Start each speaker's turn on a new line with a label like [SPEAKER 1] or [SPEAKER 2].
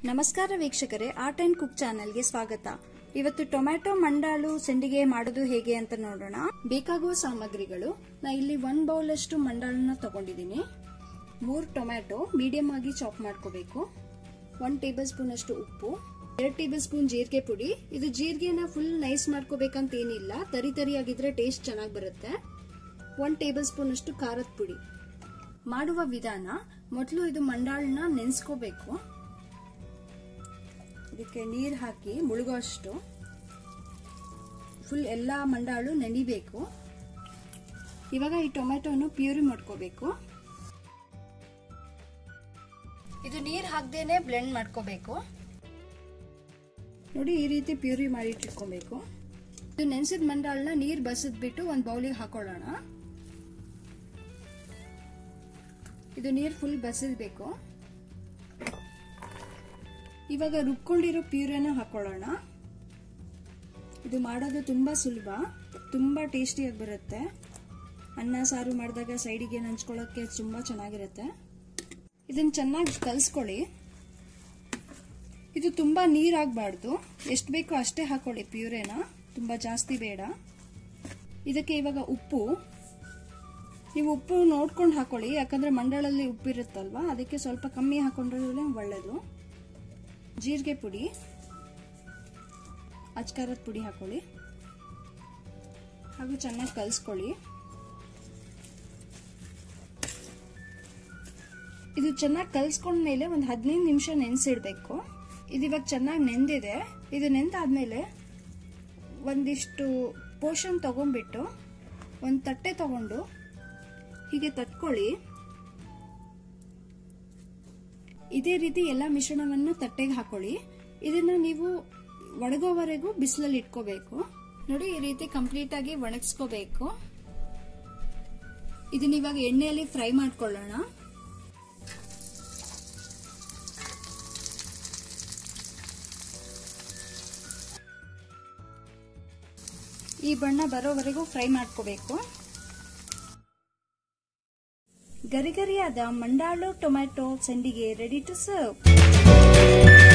[SPEAKER 1] ನಮಸ್ಕಾರ ವೀಕ್ಷಕರೇ art and cook ಚಾನೆಲ್ಗೆ ಸ್ವಾಗತ ಇವತ್ತು ಟೊಮ್ಯಾಟೊ ಮಂಡಾಳು ಸೆಂಡಿಗೆ ಮಾಡೋದು ಹೇಗೆ ಅಂತ ನೋಡೋಣ ಬೇಕಾಗುವ ಸಾಮಗ್ರಿಗಳು ನಾ ಇಲ್ಲಿ ಒನ್ ಬೌಲ್ ಅಷ್ಟು ಮಂಡಾಳನ್ನ ತಗೊಂಡಿದ್ದೀನಿ ಮೂರು ಟೊಮ್ಯಾಟೊ ಮೀಡಿಯಂ ಆಗಿ ಚಾಪ್ ಮಾಡ್ಕೋಬೇಕು ಒನ್ ಟೇಬಲ್ ಸ್ಪೂನ್ ಅಷ್ಟು ಉಪ್ಪು ಎರಡು ಟೇಬಲ್ ಸ್ಪೂನ್ ಜೀರಿಗೆ ಪುಡಿ ಇದು ಜೀರಿಗೆನ ಫುಲ್ ನೈಸ್ ಮಾಡ್ಕೋಬೇಕಂತ ಏನಿಲ್ಲ ತರಿ ತರಿ ಆಗಿದ್ರೆ ಟೇಸ್ಟ್ ಚೆನ್ನಾಗಿ ಬರುತ್ತೆ ಒನ್ ಟೇಬಲ್ ಸ್ಪೂನ್ ಅಷ್ಟು ಖಾರದ ಪುಡಿ ಮಾಡುವ ವಿಧಾನ ಮೊದಲು ಇದು ಮಂಡಾಳನ್ನ ನೆನೆಸ್ಕೋಬೇಕು ಇದಕ್ಕೆ ನೀರು ಹಾಕಿ ಮುಳುಗೋ ಅಷ್ಟು ಫುಲ್ ಎಲ್ಲ ಮಂಡಾಳು ನೆನಿಬೇಕು ಇವಾಗ ಈ ಟೊಮೆಟೊನು ಪ್ಯೂರಿ ಮಾಡ್ಕೋಬೇಕು ಇದು ನೀರು ಹಾಕ್ದೇನೆ ಬ್ಲೆಂಡ್ ಮಾಡ್ಕೋಬೇಕು ನೋಡಿ ಈ ರೀತಿ ಪ್ಯೂರಿ ಮಾಡಿ ಇಟ್ಕೊಬೇಕು ಇದು ನೆನೆಸಿದ ಮಂಡಾಳನ್ನ ನೀರು ಬಸಿದ್ಬಿಟ್ಟು ಒಂದು ಬೌಲಿಗೆ ಹಾಕೊಳ್ಳೋಣ ಇದು ನೀರು ಫುಲ್ ಬಸಿದ್ಬೇಕು ಇವಾಗ ರುಬ್ಕೊಂಡಿರೋ ಪ್ಯೂರಿನ ಹಾಕೊಳ್ಳೋಣ ಇದು ಮಾಡೋದು ತುಂಬ ಸುಲಭ ತುಂಬ ಟೇಸ್ಟಿಯಾಗಿ ಬರುತ್ತೆ ಅನ್ನ ಸಾರು ಮಾಡಿದಾಗ ಸೈಡಿಗೆ ನಂಚ್ಕೊಳ್ಳೋಕ್ಕೆ ತುಂಬ ಚೆನ್ನಾಗಿರುತ್ತೆ ಇದನ್ನು ಚೆನ್ನಾಗಿ ಕಲಿಸ್ಕೊಳ್ಳಿ ಇದು ತುಂಬ ನೀರಾಗಬಾರ್ದು ಎಷ್ಟು ಬೇಕೋ ಅಷ್ಟೇ ಹಾಕೊಳ್ಳಿ ಪ್ಯೂರೇನ ತುಂಬ ಜಾಸ್ತಿ ಬೇಡ ಇದಕ್ಕೆ ಇವಾಗ ಉಪ್ಪು ನೀವು ಉಪ್ಪು ನೋಡ್ಕೊಂಡು ಹಾಕೊಳ್ಳಿ ಯಾಕಂದ್ರೆ ಮಂಡಳಲ್ಲಿ ಉಪ್ಪಿರುತ್ತಲ್ವಾ ಅದಕ್ಕೆ ಸ್ವಲ್ಪ ಕಮ್ಮಿ ಹಾಕೊಂಡ್ರೆ ಒಳ್ಳೆಯದು ಜೀರಿಗೆ ಪುಡಿ ಅಚ್ಕಾರದ ಪುಡಿ ಹಾಕೊಳ್ಳಿ ಹಾಗೂ ಚೆನ್ನಾಗಿ ಕಲಿಸ್ಕೊಳ್ಳಿ ಇದು ಚೆನ್ನಾಗಿ ಕಲಿಸ್ಕೊಂಡ್ಮೇಲೆ ಒಂದು ಹದಿನೈದು ನಿಮಿಷ ನೆನೆಸಿಡ್ಬೇಕು ಇದು ಇವಾಗ ಚೆನ್ನಾಗಿ ನೆಂದಿದೆ ಇದು ನೆಂದಾದ್ಮೇಲೆ ಒಂದಿಷ್ಟು ಪೋಷನ್ ತಗೊಂಡ್ಬಿಟ್ಟು ಒಂದು ತಟ್ಟೆ ತಗೊಂಡು ಹೀಗೆ ತಟ್ಕೊಳ್ಳಿ ಇದೇ ರೀತಿ ಎಲ್ಲ ಮಿಶ್ರಣವನ್ನು ತಟ್ಟೆಗೆ ಹಾಕೊಳ್ಳಿ ಇದನ್ನ ನೀವು ಒಣಗೋವರೆಗೂ ಬಿಸಿಲಲ್ಲಿ ಇಟ್ಕೋಬೇಕು ನೋಡಿ ಈ ರೀತಿ ಕಂಪ್ಲೀಟ್ ಆಗಿ ಒಣಗಿಸ್ಕೋಬೇಕು ಇದನ್ನ ಇವಾಗ ಎಣ್ಣೆಯಲ್ಲಿ ಫ್ರೈ ಮಾಡ್ಕೊಳ್ಳೋಣ ಈ ಬಣ್ಣ ಬರೋವರೆಗೂ ಫ್ರೈ ಮಾಡ್ಕೋಬೇಕು ಗರಿಗರಿಯಾದ ಮಂಡಾಳು ಟೊಮ್ಯಾಟೊ ಸಂಡಿಗೆ ರೆಡಿ ಟು ಸರ್ವ್